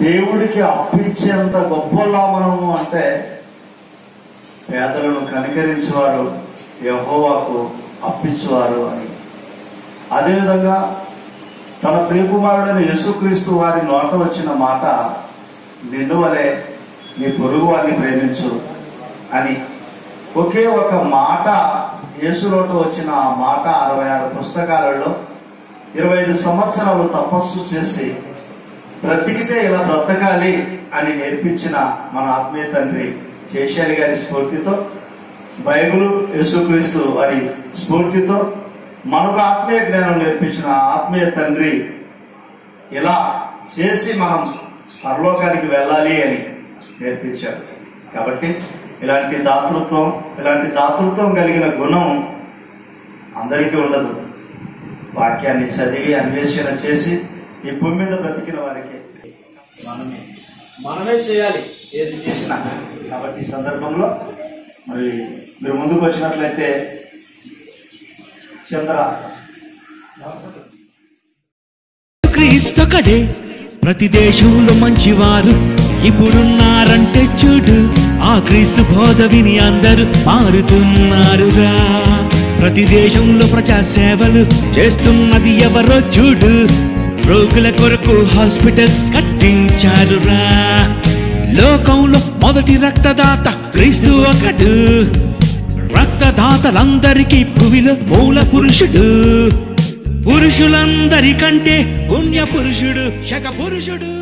దేవుడికి అప్పించేంత గొప్పలా మనము అంటే పేదలను కనికరించేవారు యహోవాకు అప్పించువారు అని అదేవిధంగా తన ప్రియకుమారుడైన యేసుక్రీస్తు వారి నోట వచ్చిన మాట నిన్ను వలె నీ పొరుగు వారిని ప్రేమించు అని ఒకే ఒక మాట యేసు నోట వచ్చిన ఆ మాట అరవై ఆరు పుస్తకాలలో ఇరవై ఐదు సంవత్సరాలు తపస్సు చేసి బ్రతికితే ఇలా బ్రతకాలి అని నేర్పించిన మన ఆత్మీయ తండ్రి శేషారి గారి స్ఫూర్తితో బైబిల్ యేసుక్రీస్తు వారి స్ఫూర్తితో మనకు ఆత్మీయ జ్ఞానం నేర్పించిన ఆత్మీయ తండ్రి ఇలా చేసి మనం పరలోకానికి వెళ్ళాలి అని నేర్పించాడు కాబట్టి ఇలాంటి దాతృత్వం ఇలాంటి దాతృత్వం కలిగిన గుణం అందరికీ ఉండదు వాక్యాన్ని చదివి అన్వేషణ చేసి ఈ భూమి మీద బ్రతికిన వారికి మనమే మనమే చేయాలి ఏది చేసినా కాబట్టి ఈ సందర్భంలో మరి మీరు ముందుకు వచ్చినట్లయితే చంద్ర క్రీస్తొకడే ప్రతి దేశంలో మంచివారు ఇప్పుడున్నారంటే చూడు ఆ క్రీస్తు బోధ విని అందరూ మారుతున్నారుగా ప్రతి దేశంలో ప్రజా సేవలు చేస్తున్నది ఎవరో చూడు రోగుల కొరకు హాస్పిటల్స్ కట్టించారురా లోకంలో మొదటి రక్తదాత క్రీస్తు ఒకడు రక్తదాతలందరికీ భువిలో మూల పురుషుడు పురుషులందరికంటే పుణ్య పురుషుడు శక పురుషుడు